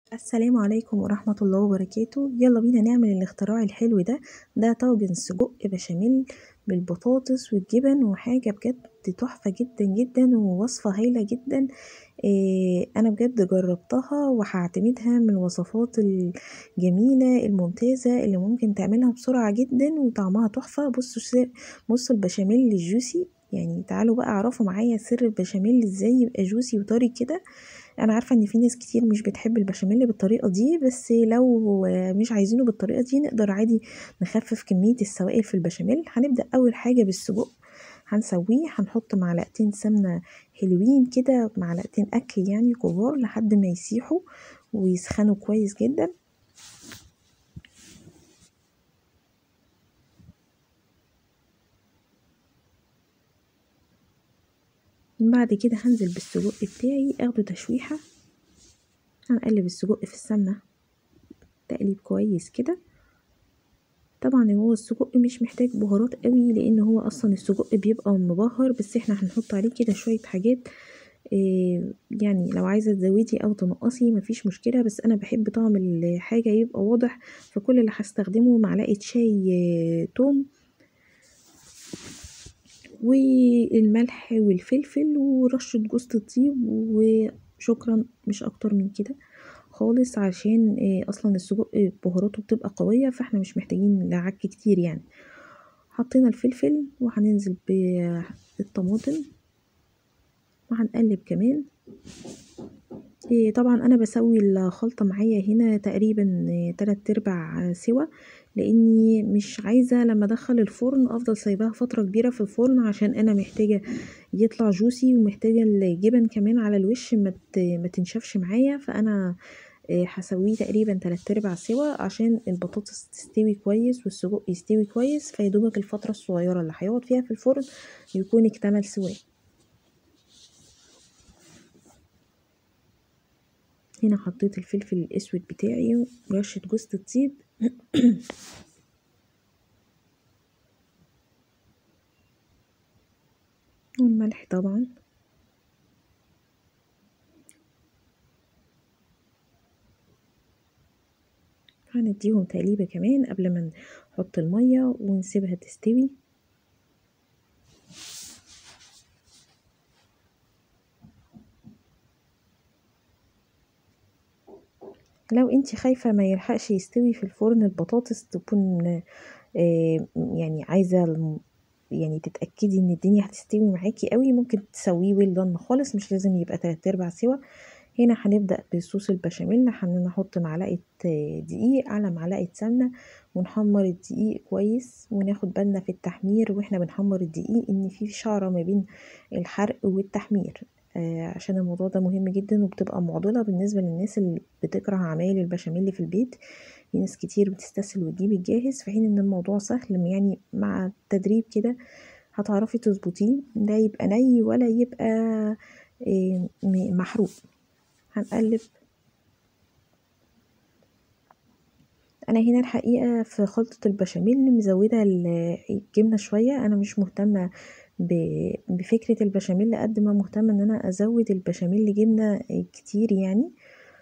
السلام عليكم ورحمة الله وبركاته يلا بينا نعمل الاختراع الحلو ده ده طاجن سجق بشاميل بالبطاطس والجبن وحاجة بجد تحفة جدا جدا ووصفة هايلة جدا إيه انا بجد جربتها وهعتمدها من الوصفات الجميلة الممتازة اللي ممكن تعملها بسرعة جدا وطعمها تحفة بصوا بصوا البشاميل الجوسي يعني تعالوا بقى اعرفوا معايا سر البشاميل ازاي يبقى جوسي وطري كده انا عارفه ان في ناس كتير مش بتحب البشاميل بالطريقه دي بس لو مش عايزينه بالطريقه دي نقدر عادي نخفف كميه السوائل في البشاميل هنبدا اول حاجه بالسجق هنسويه هنحط معلقتين سمنه حلوين كده معلقتين اكل يعني كبار لحد ما يسيحوا ويسخنوا كويس جدا بعد كده هنزل بالسجق بتاعي اخده تشويحة هنقلب السجق في السمنة تقليب كويس كده طبعا هو السجق مش محتاج بهارات قوي لان هو اصلا السجق بيبقى مبهر بس احنا هنحط عليه كده شوية حاجات إيه يعني لو عايزة تزودي او تنقصي مفيش مشكلة بس انا بحب طعم الحاجة يبقى واضح فكل اللي هستخدمه معلقة شاي توم والملح والفلفل ورشة جوز الطيب وشكرا مش اكتر من كده خالص عشان اصلا السجق بهاراته بتبقى قوية فاحنا مش محتاجين لعك كتير يعني حطينا الفلفل وهننزل بالطماطم وهنقلب كمان طبعا انا بسوي الخلطة معايا هنا تقريبا تلات ارباع سوا لاني مش عايزه لما ادخل الفرن افضل سايباها فتره كبيره في الفرن عشان انا محتاجه يطلع جوسي ومحتاجه الجبن كمان على الوش ما تنشفش معايا فانا هسويه تقريبا تلات ارباع سوا عشان البطاطس تستوي كويس والسجق يستوي كويس فيدوبك الفتره الصغيره اللي هيقعد فيها في الفرن يكون اكتمل سواه هنا حطيت الفلفل الاسود بتاعي ورشه جوز الطيب والملح طبعا هنديهم تقليبه كمان قبل ما نحط الميه ونسيبها تستوي لو انت خايفة ما يلحقش يستوي في الفرن البطاطس تكون يعني عايزة يعني تتأكدي ان الدنيا هتستوي معاكي قوي ممكن تسويه ويل دان خالص مش لازم يبقى تلات ارباع سوا هنا هنبدأ بصوص البشاميل هنحط معلقة دقيق على معلقة سمنة ونحمر الدقيق كويس وناخد بالنا في التحمير واحنا بنحمر الدقيق ان في شعرة ما بين الحرق والتحمير آه عشان الموضوع ده مهم جدا وبتبقى معضلة بالنسبة للناس اللي بتكره عمايل البشاميل في البيت في ناس كتير بتستسهل وتجيب الجاهز في حين ان الموضوع سهل يعني مع التدريب كده هتعرفي تظبطيه لا يبقى ني ولا يبقى آه محروق هنقلب انا هنا الحقيقة في خلطة البشاميل مزودة الجبنة شوية انا مش مهتمة بفكرة البشاميل قد ما مهتمة ان انا ازود البشاميل جبنة كتير يعني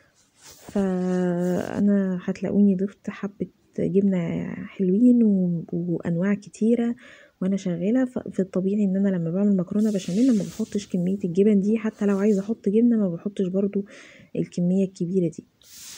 فانا هتلاقوني ضفت حبة جبنة حلوين وانواع كتيرة وانا شغالة في الطبيعي ان انا لما بعمل مكرونة بشاميل ما بحطش كمية الجبن دي حتى لو عايزة احط جبنة ما بحطش برضو الكمية الكبيرة دي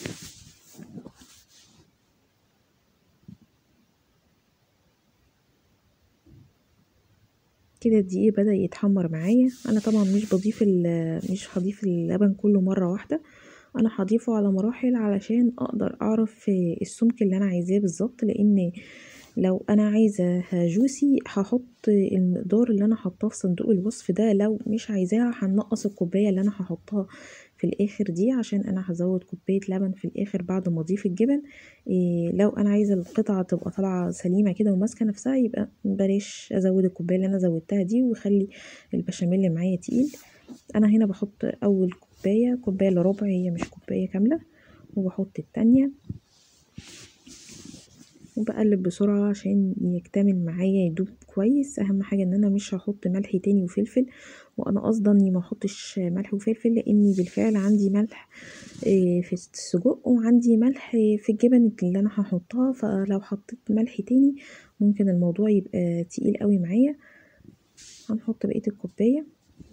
كده الدقيق بدأ يتحمر معايا انا طبعا مش بضيف مش هضيف اللبن كله مرة واحدة انا هضيفه على مراحل علشان اقدر اعرف السمك اللي انا عايزاه بالظبط لان لو انا عايزة جوسي هحط المقدار اللي انا حطاه في صندوق الوصف ده لو مش عايزاها هنقص الكوباية اللي انا هحطها في الاخر دي عشان انا هزود كوباية لبن في الاخر بعد ما اضيف الجبن إيه لو انا عايزة القطعة تبقى طالعة سليمة كده وماسكة نفسها يبقى بلاش ازود الكوباية اللي انا زودتها دي وخلي البشاميل اللي معايا تقيل انا هنا بحط اول كوباية كوباية الا ربع هي مش كوباية كاملة وبحط التانية وبقلب بسرعة عشان يكتمل معايا يدوب كويس اهم حاجة ان انا مش هحط ملح تاني وفلفل وانا قصدا اني ما احطش ملح وفلفل لاني بالفعل عندي ملح آه، في السجق وعندي ملح في الجبن اللي انا هحطها فلو حطيت ملح تاني ممكن الموضوع يبقى تقيل قوي معايا هنحط بقيه الكوبايه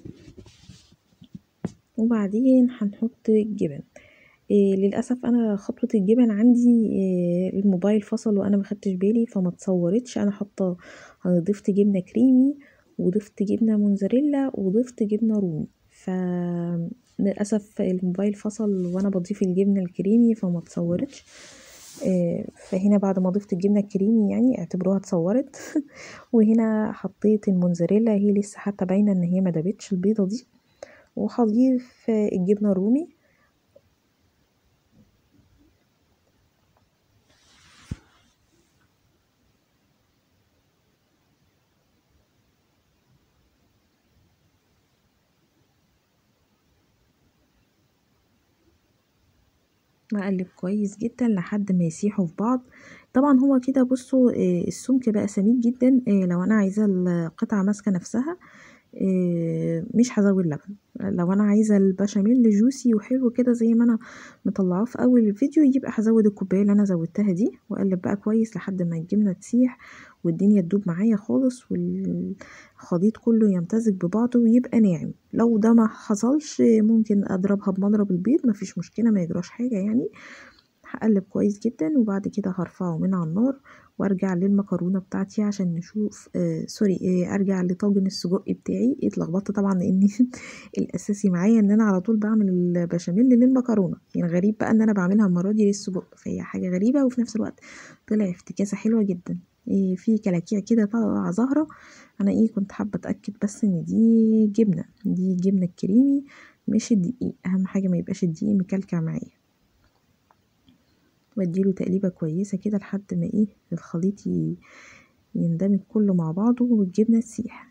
وبعدين هنحط الجبن إيه للاسف انا خطوه الجبن عندي إيه الموبايل فصل وانا ما خدتش بالي فما اتصورتش انا حاطه ضفت جبنه كريمي وضفت جبنه موزاريلا وضفت جبنه رومي ف للاسف الموبايل فصل وانا بضيف الجبنه الكريمي فما اتصورتش إيه فهنا بعد ما ضفت الجبنه الكريمي يعني اعتبروها اتصورت وهنا حطيت الموزاريلا هي لسه حتى باينه ان هي ما دابتش البيضه دي وهضيف الجبنه الرومي واقلب كويس جدا لحد ما يسيحوا في بعض طبعا هو كده بصوا آه، السمك بقى سميك جدا آه، لو انا عايزه القطعه ماسكه نفسها آه، مش هزود لبن لو انا عايزه البشاميل جوسي وحلو كده زي ما انا مطلعاه في اول الفيديو يبقى هزود الكوبايه اللي انا زودتها دي واقلب بقى كويس لحد ما الجبنه تسيح والدنيا تدوب معايا خالص والخليط كله يمتزج ببعضه ويبقى ناعم لو ده ما حصلش ممكن اضربها بمضرب البيض مفيش مشكله ما يجراش حاجه يعني هقلب كويس جدا وبعد كده هرفعه من على النار وارجع للمكرونه بتاعتي عشان نشوف آه سوري آه ارجع لطاجن السجق بتاعي اتلخبطت طبعا لان الاساسي معايا ان انا على طول بعمل البشاميل للمكرونه يعني غريب بقى ان انا بعملها المره دي للسجق فهي حاجه غريبه وفي نفس الوقت طلع افتكاسه حلوه جدا إيه في كلاكيع كده طالعه ظاهره انا ايه كنت حابه اتاكد بس ان دي جبنه دي جبنه الكريمي مش الدقيق اهم حاجه ما يبقاش الدقيق مكلكع معايا واديله تقليبه كويسه كده لحد ما ايه الخليط يندمج كله مع بعضه والجبنه تسيح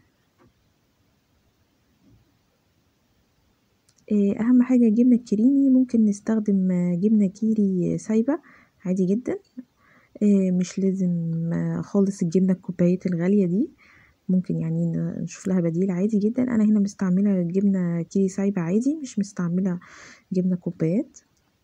إيه اهم حاجه الجبنه الكريمي ممكن نستخدم جبنه كيري سايبه عادي جدا إيه مش لازم خالص الجبنه الكوبايات الغاليه دي ممكن يعني نشوف لها بديل عادي جدا انا هنا مستعمله جبنه كيري سايبه عادي مش مستعمله جبنه كوبايات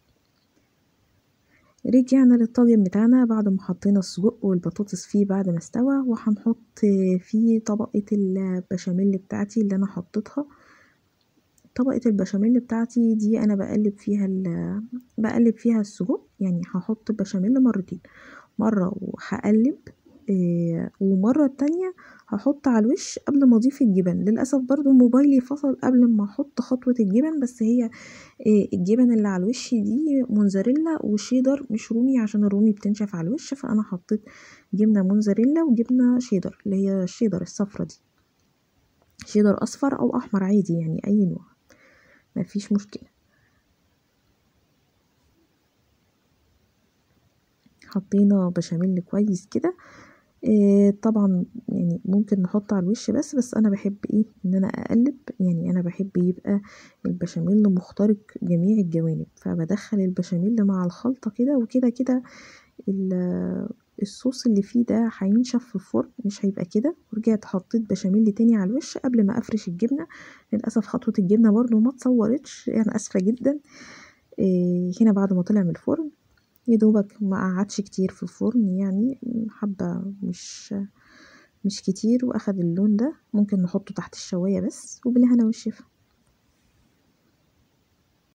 رجعنا للطاجن بتاعنا بعد ما حطينا السجق والبطاطس فيه بعد ما استوى وهنحط فيه طبقة البشاميل بتاعتي اللي انا حطيتها طبقة البشاميل بتاعتي دي انا بقلب فيها بقلب فيها السجق يعني هحط بشاميل مرتين مرة وهقلب ومرة التانية هحط على الوش قبل ما اضيف الجبن للاسف برضو موبايلي فصل قبل ما احط خطوة الجبن بس هي الجبن اللي على الوش دي موزاريلا وشيدر مش رومي عشان الرومي بتنشف على الوش فانا حطيت جبنة موزاريلا وجبنة شيدر اللي هي الشيدر الصفرة دي شيدر اصفر او احمر عادي يعني اي نوع مفيش مشكلة حطينا بشاميل كويس كده إيه طبعا يعني ممكن نحط على الوش بس بس انا بحب ايه ان انا اقلب يعني انا بحب يبقى البشاميل مخترق جميع الجوانب فبدخل البشاميل مع الخلطة كده وكده كده الصوص اللي فيه ده هينشف في الفرن مش هيبقى كده ورجعت حطيت بشاميل تاني على الوش قبل ما افرش الجبنة للأسف خطوة الجبنة برضو ما اتصورتش انا يعني اسفة جدا إيه هنا بعد ما طلع من الفرن يا دوبك ما قعدش كتير في الفرن يعني حبة مش مش كتير واخد اللون ده ممكن نحطه تحت الشواية بس وبالهنا والشفا